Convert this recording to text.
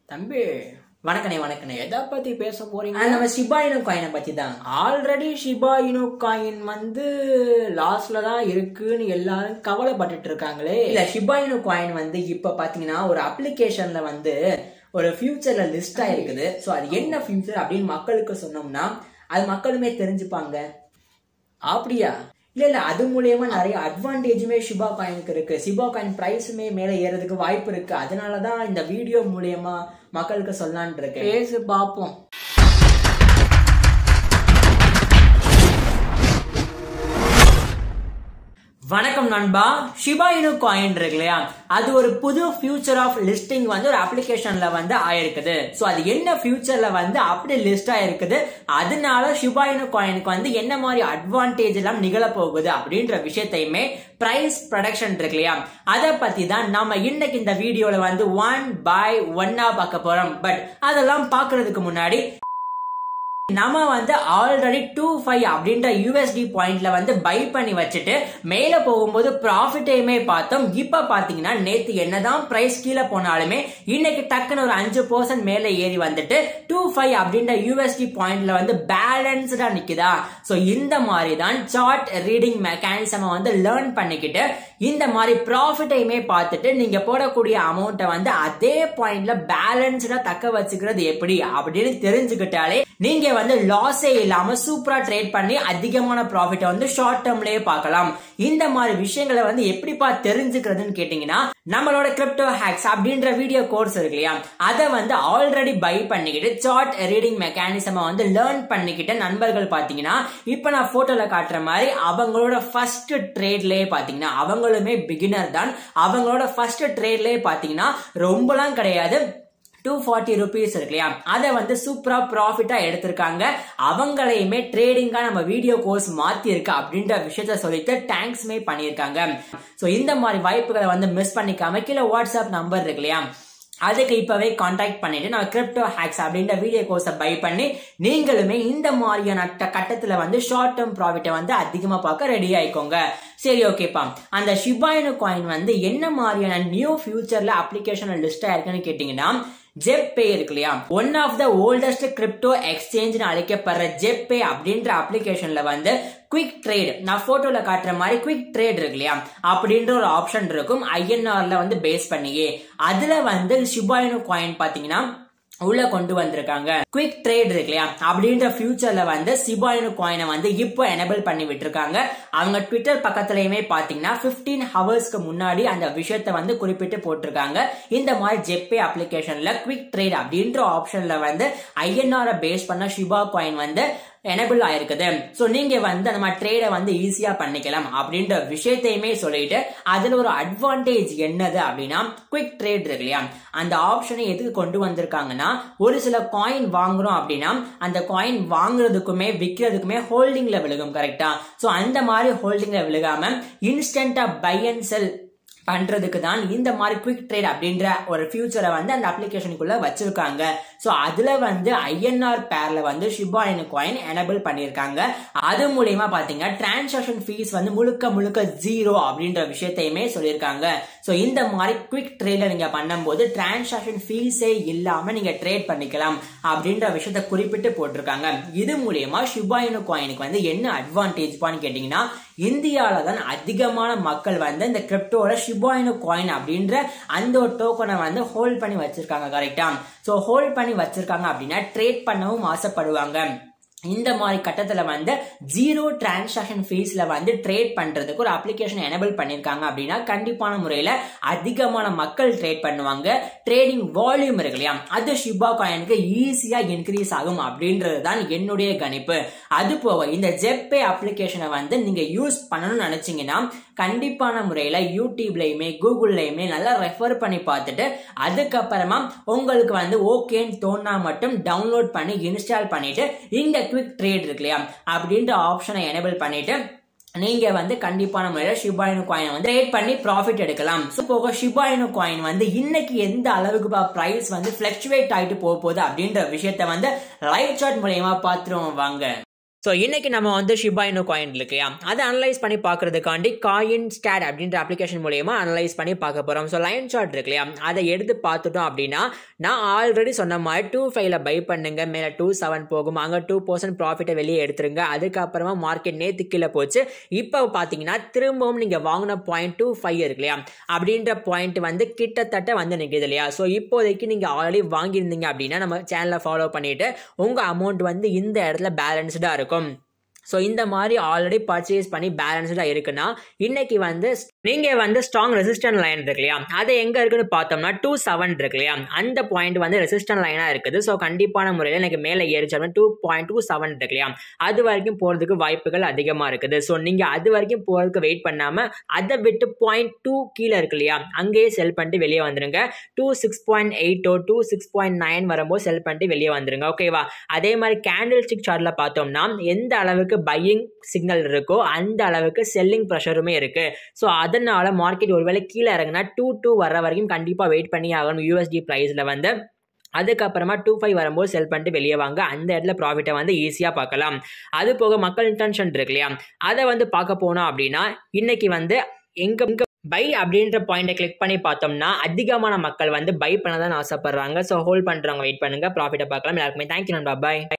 தம்பி வணக்கண்ணே வணக்கண்ணே எதை பத்தி பேச போறீங்க அது நம்ம ஷிபாயினு காயினை பத்தி தான் ஆல்ரெடி ஷிபா இனு காயின் வந்து லாஸ்ட்ல தான் இருக்குன்னு எல்லாரும் கவலைப்பட்டுட்டு இருக்காங்களே இல்ல ஷிபாயினு காயின் வந்து இப்ப பாத்தீங்கன்னா ஒரு அப்ளிகேஷன்ல வந்து ஒரு ஃபியூச்சர்ல லிஸ்ட் ஆயிருக்குது சோ அது என்ன ஃபியூச்சர் அப்படின்னு மக்களுக்கு சொன்னோம்னா அது மக்களுமே தெரிஞ்சுப்பாங்க அப்படியா இல்ல இல்ல அது மூலியமா நிறைய அட்வான்டேஜுமே ஷிபா காயினுக்கு இருக்கு ஷிபா காயின் பிரைஸுமே மேல ஏறதுக்கு வாய்ப்பு இருக்கு அதனாலதான் இந்த வீடியோ மூலியமா மக்களுக்கு சொல்லலான் இருக்கேன் பேசு பாப்போம் வணக்கம் நண்பா ஷிபா இனு காயின் இருக்கு இல்லையா அது ஒரு புது ஃபியூச்சர் ஆஃப் லிஸ்டிங் வந்து ஒரு அப்ளிகேஷன்ல வந்து ஆயிருக்குது சோ அது என்ன ஃபியூச்சர்ல வந்து அப்படி லிஸ்ட் ஆயிருக்குது அதனால ஷிபா இனு காயினுக்கு வந்து என்ன மாதிரி அட்வான்டேஜ் எல்லாம் நிகழ போகுது அப்படின்ற விஷயத்தையுமே பிரைஸ் ப்ரொடக்ஷன் இருக்கு இல்லையா அதை பத்தி தான் நம்ம இன்னைக்கு இந்த வீடியோல வந்து ஒன் பை ஒன்னா பார்க்க போறோம் பட் அதெல்லாம் பாக்குறதுக்கு முன்னாடி நம்ம வந்து ஆல்ரெடி டூ ஃபைவ் அப்படின்ற யூஎஸ்டி பாயிண்ட்ல வந்து பை பண்ணி வச்சுட்டு மேல போகும்போது ப்ராஃபிட்டையுமே பார்த்தோம் இப்ப பாத்தீங்கன்னா நேத்து என்னதான் பிரைஸ் கீழே போனாலுமே இன்னைக்கு டக்குன்னு ஒரு அஞ்சு பர்சன்ட் மேல ஏறி வந்துட்டு டூ ஃபைவ் அப்படின்ற யூஎஸ்டி பாயிண்ட்ல வந்து பேலன்ஸ்டா நிக்குதா சோ இந்த மாதிரி தான் சார்ட் ரீடிங் மெக்கானிசம் வந்து லேர்ன் பண்ணிக்கிட்டு இந்த மாதிரி ப்ராஃபிட்டையுமே பார்த்துட்டு நீங்க போடக்கூடிய அமௌண்ட்டை வந்து அதே பாயிண்ட்ல பேலன்ஸ்டா தக்க வச்சுக்கிறது எப்படி அப்படின்னு தெரிஞ்சுக்கிட்டாலே நீங்க வந்து லாஸே இல்லாம சூப்பரா ட்ரேட் பண்ணி அதிகமான ப்ராஃபிட்டை வந்து ஷார்ட் டேர்ம்லயே பார்க்கலாம் இந்த மாதிரி விஷயங்களை வந்து எப்படிப்பா தெரிஞ்சுக்கிறதுன்னு கேட்டீங்கன்னா நம்மளோட கிரிப்டோ ஹேக்ஸ் அப்படின்ற வீடியோ கோர்ஸ் இருக்கு இல்லையா அதை வந்து ஆல்ரெடி பை பண்ணிக்கிட்டு சார்ட் ரீடிங் மெக்கானிசம் வந்து லேர்ன் பண்ணிக்கிட்ட நண்பர்கள் பாத்தீங்கன்னா இப்ப நான் போட்டோல காட்டுற மாதிரி அவங்களோட ஃபர்ஸ்ட் ட்ரேட்லயே பாத்தீங்கன்னா அவங்களுமே பிகினர் தான் அவங்களோட ஃபர்ஸ்ட் ட்ரேட்லயே பாத்தீங்கன்னா ரொம்பலாம் கிடையாது டூ ஃபார்ட்டி ருபீஸ் இருக்கு இல்லையா அதை வந்து சூப்பரா ப்ராஃபிட்டா எடுத்திருக்காங்க அவங்களையுமே ட்ரேடிங்கா நம்ம வீடியோ கோர்ஸ் மாத்தி இருக்கு அப்படின்ற விஷயத்த சொல்லிட்டு தேங்க்ஸ்மே பண்ணியிருக்காங்க ஸோ இந்த மாதிரி வாய்ப்புகளை வந்து மிஸ் பண்ணிக்காம கீழே வாட்ஸ்அப் நம்பர் இருக்கு இல்லையா அதுக்கு இப்பவே காண்டாக்ட் பண்ணிட்டு நான் கிரிப்டோ ஹேக்ஸ் அப்படின்ற வீடியோ கோர்ஸை பை பண்ணி நீங்களுமே இந்த மாதிரியான கட்டத்துல வந்து ஷார்ட் டேர்ம் ப்ராஃபிட்டை வந்து அதிகமா பார்க்க ரெடி ஆயிக்கோங்க சரி ஓகேப்பா அந்த ஷிபாயினு காயின் வந்து என்ன மாதிரியான நியூ ஃபியூச்சர்ல அப்ளிகேஷன் லிஸ்ட் ஆயிருக்குன்னு கேட்டீங்கன்னா ஜெப் பே இருக்கு இல்லையா one of the oldest crypto exchange அழைக்கப்படுற ஜெப் பே அப்படின்ற அப்ளிகேஷன்ல வந்து குவிக் ட்ரேட் நான் போட்டோல காட்டுற மாதிரி குவிக் ட்ரேட் இருக்கு இல்லையா அப்படின்ற ஒரு ஆப்ஷன் இருக்கும் ஐஎன்ஆர்ல வந்து பேஸ் பண்ணியே அதுல வந்து ஷிபாயினு காயின் பாத்தீங்கன்னா உள்ள கொண்டு வந்திருக்காங்க குவிக் ட்ரேட் இருக்கு இல்லையா அப்படின்ற ஃபியூச்சர்ல வந்து சிபாயினு காயினை வந்து இப்போ எனபிள் பண்ணி விட்டுருக்காங்க அவங்க ட்விட்டர் பக்கத்துலயுமே பாத்தீங்கன்னா பிப்டீன் ஹவர்ஸ்க்கு முன்னாடி அந்த விஷயத்த வந்து குறிப்பிட்டு போட்டிருக்காங்க இந்த மாதிரி ஜெப்பே அப்ளிகேஷன்ல குவிக் ட்ரேட் அப்படின்ற ஆப்ஷன்ல வந்து ஐஎன்ஆர் பேஸ் பண்ண ஷிபா காயின் வந்து எனபிள் ஆயிருக்குது ஸோ நீங்க வந்து அந்த மாதிரி ட்ரேடை வந்து ஈஸியா பண்ணிக்கலாம் அப்படின்ற விஷயத்தையுமே சொல்லிட்டு அதுல ஒரு அட்வான்டேஜ் என்னது அப்படின்னா குவிக் ட்ரேட் இருக்கு இல்லையா அந்த ஆப்ஷனை எதுக்கு கொண்டு வந்திருக்காங்கன்னா ஒரு சில காயின் வாங்குறோம் அப்படின்னா அந்த காயின் வாங்குறதுக்குமே விற்கிறதுக்குமே ஹோல்டிங்ல விழுகும் கரெக்டா ஸோ அந்த மாதிரி ஹோல்டிங்ல விழுகாம இன்ஸ்டன்டா பை அண்ட் செல் பண்றதுக்கு தான் இந்த மாதிரி குவிக் ட்ரேட் அப்படின்ற ஒரு ஃபியூச்சரை வந்து அந்த அப்ளிகேஷனுக்குள்ள வச்சிருக்காங்க ஸோ அதுல வந்து ஐஎன்ஆர் பேர்ல வந்து ஷிபாயின் காயின் எனபிள் பண்ணியிருக்காங்க அது மூலியமா பாத்தீங்கன்னா டிரான்சாக்ஷன் ஃபீஸ் வந்து முழுக்க முழுக்க ஜீரோ அப்படின்ற விஷயத்தையுமே சொல்லியிருக்காங்க ஸோ இந்த மாதிரி குவிக் ட்ரேட்ல நீங்க பண்ணும்போது டிரான்சாக்ஷன் ஃபீஸே இல்லாம நீங்க ட்ரேட் பண்ணிக்கலாம் அப்படின்ற விஷயத்த குறிப்பிட்டு போட்டிருக்காங்க இது மூலியமா ஷிபாயினு காயினுக்கு வந்து என்ன அட்வான்டேஜ் பான்னு கேட்டீங்கன்னா இந்தியாவில தான் அதிகமான மக்கள் வந்து இந்த கிரிப்டோட ஷிபாயினு காயின் அப்படின்ற அந்த ஒரு டோக்கனை வந்து ஹோல்ட் பண்ணி வச்சிருக்காங்க கரெக்டா ஸோ ஹோல்ட் பண்ணி வச்சிருக்காங்க அப்படின்னா ட்ரேட் பண்ணவும் ஆசைப்படுவாங்க இந்த மாதிரி கட்டத்துல வந்து ஜீரோ டிரான்சாக்ஷன் ஃபீஸ்ல வந்து ட்ரேட் பண்றதுக்கு ஒரு அப்ளிகேஷன் எனபிள் பண்ணிருக்காங்க அப்படின்னா கண்டிப்பான முறையில அதிகமான மக்கள் ட்ரேட் பண்ணுவாங்க ட்ரேடிங் வால்யூம் இருக்கு இல்லையா அது ஷிபா காயினுக்கு ஈஸியா இன்க்ரீஸ் ஆகும் அப்படின்றது தான் என்னுடைய கணிப்பு அது போக இந்த ஜெப்பே அப்ளிகேஷனை வந்து நீங்க யூஸ் பண்ணணும்னு நினைச்சீங்கன்னா கண்டிப்பான முறையில யூடியூப்லயுமே கூகுள்லயுமே நல்லா ரெஃபர் பண்ணி பார்த்துட்டு அதுக்கப்புறமா உங்களுக்கு வந்து ஓகேன்னு தோணா மட்டும் டவுன்லோட் பண்ணி இன்ஸ்டால் பண்ணிட்டு இங்க குவிக் ட்ரேட் இருக்கு இல்லையா அப்படின்ற ஆப்ஷனை எனபிள் பண்ணிட்டு நீங்க வந்து கண்டிப்பான முறையில ஷிபாயினு காயின் வந்து ட்ரேட் பண்ணி ப்ராஃபிட் எடுக்கலாம் ஸோ போக ஷிபாயினு காயின் வந்து இன்னைக்கு எந்த அளவுக்கு பிரைஸ் வந்து பிளக்சுவேட் ஆயிட்டு போக போகுது அப்படின்ற விஷயத்த வந்து லைவ் சார்ட் மூலயமா பார்த்துருவோம் வாங்க ஸோ இன்னைக்கு நம்ம வந்து ஷிபாயினோ காயின் இல்லையா அதை அனலைஸ் பண்ணி பார்க்கறதுக்காண்டி காயின் ஸ்டாட் அப்படின்ற அப்ளிகேஷன் மூலியமா அனலைஸ் பண்ணி பார்க்க போகிறோம் ஸோ லைன் சார்ட் இருக்கு இல்லையா அதை எடுத்து பார்த்துட்டோம் அப்படின்னா நான் ஆல்ரெடி சொன்ன மாதிரி டூ ஃபைவ்ல பை பண்ணுங்க மேலே டூ செவன் போகும் அங்கே டூ பர்சன்ட் ப்ராஃபிட்டை வெளியே எடுத்துருங்க அதுக்கப்புறமா மார்க்கெட் நேற்று கீழே போச்சு இப்போ பார்த்தீங்கன்னா திரும்பவும் நீங்கள் வாங்கின பாயிண்ட் டூ ஃபைவ் இருக்கு இல்லையா அப்படின்ற பாயிண்ட் வந்து கிட்டத்தட்ட வந்து நிற்கிது இல்லையா ஸோ இப்போதைக்கு நீங்கள் ஆல்ரெடி வாங்கியிருந்தீங்க அப்படின்னா நம்ம சேனலை ஃபாலோ பண்ணிட்டு உங்கள் அமௌண்ட் வந்து இந்த இடத்துல பேலன்ஸ்டாக இருக்கும் ஸோ இந்த மாதிரி ஆல்ரெடி பர்ச்சேஸ் பண்ணி பேலன்ஸ்டாக இருக்குன்னா இன்னைக்கு வந்து நீங்கள் வந்து ஸ்ட்ராங் ரெசிஸ்டன்ட் லைன் இருக்கு இல்லையா அது எங்கே இருக்குன்னு பார்த்தோம்னா டூ செவன் இருக்கு இல்லையா அந்த பாயிண்ட் வந்து ரெசிஸ்டன்ட் லைனாக இருக்குது ஸோ கண்டிப்பான முறையில் எனக்கு மேலே ஏறிச்சோம்னா டூ பாயிண்ட் டூ செவன் இருக்கு இல்லையா அது வரைக்கும் போகிறதுக்கு வாய்ப்புகள் அதிகமாக இருக்குது ஸோ நீங்கள் அது வரைக்கும் போகிறதுக்கு வெயிட் பண்ணாமல் அதை விட்டு பாயிண்ட் டூ கீழே இருக்கு இல்லையா அங்கேயே செல் பண்ணிட்டு வெளியே வந்துருங்க டூ சிக்ஸ் பாயிண்ட் எயிட்டோ டூ சிக்ஸ் பாயிண்ட் நைன் வரும்போது செல் பண்ணிட்டு வெளியே வந்துருங்க ஓகேவா அதே மாதிரி கேண்டில் ஸ்டிக் சார்ட்டில் பார்த்தோம்னா எந்த அளவுக்கு பையிங் சிக்னல் இருக்கோ அந்த அளவுக்கு செல்லிங் ப்ரெஷருமே இருக்கு ஸோ அதனால மார்க்கெட் ஒருவேளை கீழே இறங்குனா டூ டூ வர வரைக்கும் கண்டிப்பாக வெயிட் பண்ணி ஆகணும் யூஎஸ்டி ப்ரைஸில் வந்து அதுக்கப்புறமா டூ ஃபைவ் வரும்போது செல் பண்ணிட்டு வெளியே வாங்க அந்த இடத்துல ப்ராஃபிட்டை வந்து ஈஸியாக பார்க்கலாம் அது போக மக்கள் இன்டென்ஷன் இருக்கு இல்லையா அதை வந்து பார்க்க போனோம் அப்படின்னா இன்னைக்கு வந்து எங்க எங்க பை அப்படின்ற பாயிண்ட்டை கிளிக் பண்ணி பார்த்தோம்னா அதிகமான மக்கள் வந்து பை பண்ண தான் ஆசைப்படுறாங்க ஸோ ஹோல்ட் பண்ணுறவங்க வெயிட் பண்ணுங்க ப்ராஃபிட்டை பார்க்கலாம் எல்லாருக்குமே தேங்க்யூ நண்பா பாய்